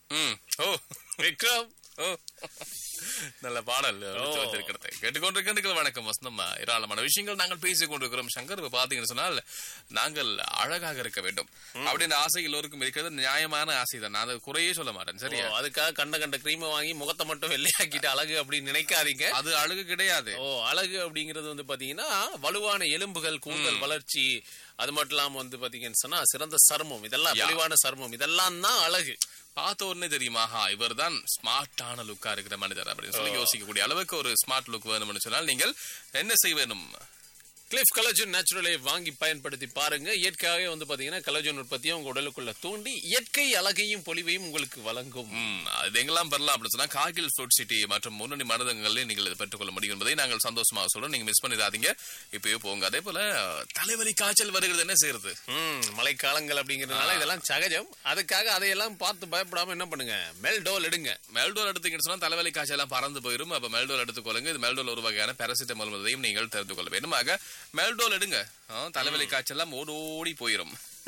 ம் ஓ விக்ரம் ஓ நல்ல பாடல் ஒலித்து வந்திருக்கிறது கேட்டுக்கொண்டிருக்கின்றீர்கள் வணக்கம் வசந்தம்மா ஏராளமான விஷயங்கள் நாங்கள் பேசிக் கொண்டிருக்கிறோம் சங்கர் இப்ப பாத்தீங்கன்னு சொன்னால் நாங்கள் அழகாக இருக்க வேண்டும் அப்படின்னு ஆசை எல்லோருக்கும் இருக்கிறது நியாயமான ஆசை தான் நான் அதை குறையே சொல்ல மாட்டேன் சரியா ஓ, அதுக்காக கண்ட கண்ட கிரீமை வாங்கி முகத்தை மட்டும் வெள்ளையாக்கிட்டு அழகு அப்படின்னு நினைக்காதீங்க அது அழகு கிடையாது ஓ அழகு அப்படிங்கிறது வந்து பாத்தீங்கன்னா வலுவான எலும்புகள் கூந்தல் வளர்ச்சி அது மட்டும் இல்லாம வந்து பாத்தீங்கன்னு சொன்னா சிறந்த சருமம் இதெல்லாம் யா. தெளிவான சருமம் இதெல்லாம் தான் அழகு பார்த்த உடனே தெரியுமா இவர் தான் ஸ்மார்ட்டான லுக்கா இருக்கிற மனிதர் அப்படின்னு சொல்லி யோசிக்கக்கூடிய அளவுக்கு ஒரு ஸ்மார்ட் லுக் வேணும்னு சொன்னால் நீங்கள் என்ன செய்ய வேணும் கிளிஃப் கலஜன் நேச்சுரலை வாங்கி பயன்படுத்தி பாருங்க இயற்கையாகவே வந்து பாத்தீங்கன்னா கலஜன் உற்பத்தியை உங்க உடலுக்குள்ள தூண்டி இயற்கை அழகையும் பொலிவையும் உங்களுக்கு வழங்கும் ம், அது எங்கெல்லாம் பெறலாம் அப்படின்னு சொன்னா கார்கில் ஃப்ரூட் சிட்டி மற்றும் முன்னணி மருந்தகங்களில் நீங்கள் இதை பெற்றுக்கொள்ள முடியும் என்பதை நாங்கள் சந்தோஷமாக சொல்றோம் நீங்க மிஸ் பண்ணிடாதீங்க இப்பயே போங்க அதே போல தலைவலி காய்ச்சல் வருகிறது என்ன செய்யறது ம் மழைக்காலங்கள் அப்படிங்கறதுனால இதெல்லாம் சகஜம் அதுக்காக அதையெல்லாம் பார்த்து பயப்படாம என்ன பண்ணுங்க மெல்டோல் எடுங்க மெல்டோல் எடுத்தீங்கன்னு சொன்னா தலைவலி காய்ச்சல் எல்லாம் பறந்து போயிடும் அப்ப மெல்டோல் எடுத்துக்கொள்ளுங்க இது மெல்டோல் ஒரு வகையான பேராசிட்டமால் என்பதையும் நீங்கள் தெரிந்து கொள்ள வேண்டும் ஆக மெல்டோல் எடுங்க ஆ, தலைவலி காய்ச்சல் எல்லாம் ஓடோடி போயிடும்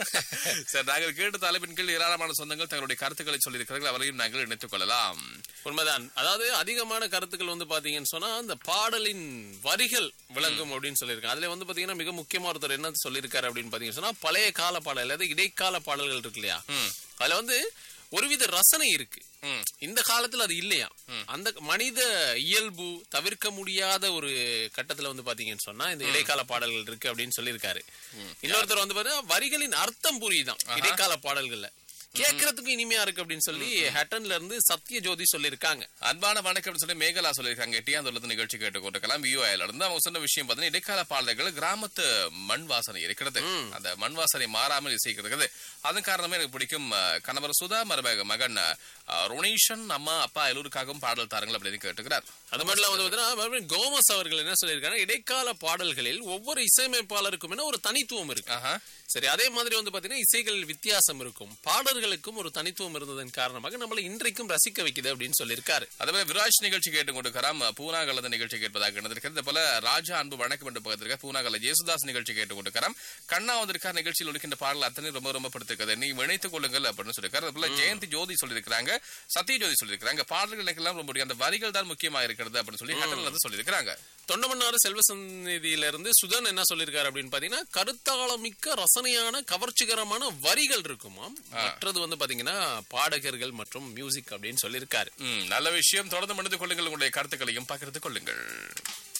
சரி நாங்கள் கேட்ட தலைப்பின் கீழ் ஏராளமான சொந்தங்கள் தங்களுடைய கருத்துக்களை சொல்லியிருக்கிறார்கள் அவரையும் நாங்கள் இணைத்துக் கொள்ளலாம் உண்மைதான் அதாவது அதிகமான கருத்துக்கள் வந்து பாத்தீங்கன்னு சொன்னா அந்த பாடலின் வரிகள் விளங்கும் அப்படின்னு சொல்லியிருக்காங்க அதுல வந்து பாத்தீங்கன்னா மிக முக்கியமா ஒருத்தர் என்ன சொல்லியிருக்காரு அப்படின்னு பாத்தீங்கன்னு சொன்னா பழைய கால பாடல் அதாவது இடைக்கால பாடல்கள் இருக்கு இல்லையா ம். அதுல வந்து ஒருவித ரசனை இருக்கு ம். இந்த காலத்துல அது இல்லையா அந்த மனித இயல்பு தவிர்க்க முடியாத ஒரு கட்டத்துல வந்து பாத்தீங்கன்னு சொன்னா இந்த இடைக்கால பாடல்கள் இருக்கு அப்படின்னு சொல்லியிருக்காரு இன்னொருத்தர் வந்து பாத்தீங்கன்னா வரிகளின் அர்த்தம் புரியுதான் இடைக்கால பாடல்கள்ல கேட்கறதுக்கு இனிமையா இருக்கு அப்படின்னு சொல்லி ஹட்டன்ல இருந்து சத்ய ஜோதி சொல்லியிருக்காங்க அன்பான வணக்கம் சொல்லி மேகலா சொல்லியிருக்காங்க எட்டியாந்துள்ளது நிகழ்ச்சி கேட்டுக்கொண்டிருக்கலாம் வியூஐல இருந்து அவங்க சொன்ன விஷயம் பார்த்தீங்கன்னா இடைக்கால பாடல்கள் கிராமத்து மண் வாசனை இருக்கிறது அந்த மண் வாசனை மாறாமல் இசைக்கிறது அதன் காரணமே எனக்கு பிடிக்கும் அஹ், கணவர் சுதா மருமக மகன் அஹ், ருணீஷன் அம்மா அப்பா எல்லோருக்காகவும் பாடல் தாருங்கள் அப்படின்னு கேட்டுக்கிறார் அது மட்டும் இல்லாம வந்து பாத்தீங்கன்னா மறுபடியும் கோமஸ் அவர்கள் என்ன சொல்லியிருக்காங்க இடைக்கால பாடல்களில் ஒவ்வொரு இசையமைப்பாளருக்கும் என்ன ஒரு தனித்துவம் இருக்கு ஆஹா சரி அதே மாதிரி வந்து பாத்தீங்கன்னா இசைகளில் வித்தியாசம் இருக்கும் பாடல்களுக்கும் ஒரு தனித்துவம் இருந்ததன் காரணமாக நம்மள இன்றைக்கும் ரசிக்க வைக்குது அப்படின்னு சொல்லியிருக்காரு அதே விராஜ் நிகழ்ச்சி கேட்டுக்கொண்டிருக்கிறாம் பூனா கலந்த நிகழ்ச்சி கேட்பதாக நடந்திருக்கிறது போல ராஜா அன்பு வணக்கம் என்று பக்கத்திருக்க பூனா கல ஜேசுதாஸ் நிகழ்ச்சி கேட்டுக்கொண்டிருக்கிறாம் கண்ணா வந்திருக்கார் நிகழ்ச்சியில் ஒழிக்கின்ற பாடல் அத்தனை ரொம்ப ரொம்ப படுத்திருக்கிறது நீ இணைத்துக் கொள்ளுங்கள் அப்படின்னு சொல்லியிருக்காரு அதே போல ஜெயந்தி ஜோதி சொல்லியிருக்காங்க சத்ய ஜோதி சொல்லியிருக்காங்க பாடல்கள் எனக்கெல்லாம் ரொம்ப பிடிக்கும். அந்த வரிகள் தான் முக்கியமா இருக்கிறது அப்படின்னு சொல்லி ஹட்டன்ல இருந்து சொல்லியிருக்காங்க தொண்டமன்னாறு செல்வ சந்நிதியில இருந்து சுதன் என்ன சொல்லியிருக்காரு அப்படின்னு பாத்தீங்கன்னா கருத்தாளமிக்க ரசனையான கவர்ச்சிகரமான வரிகள் இருக்குமாம் மற்றது வந்து பாத்தீங்கன்னா பாடகர்கள் மற்றும் மியூசிக் அப்படின்னு சொல்லியிருக்காரு ம், நல்ல விஷயம் தொடர்ந்து மனித கொள்ளுங்கள் உங்களுடைய கருத்துக்களையும் பகிர்ந்து கொள்ளுங்கள்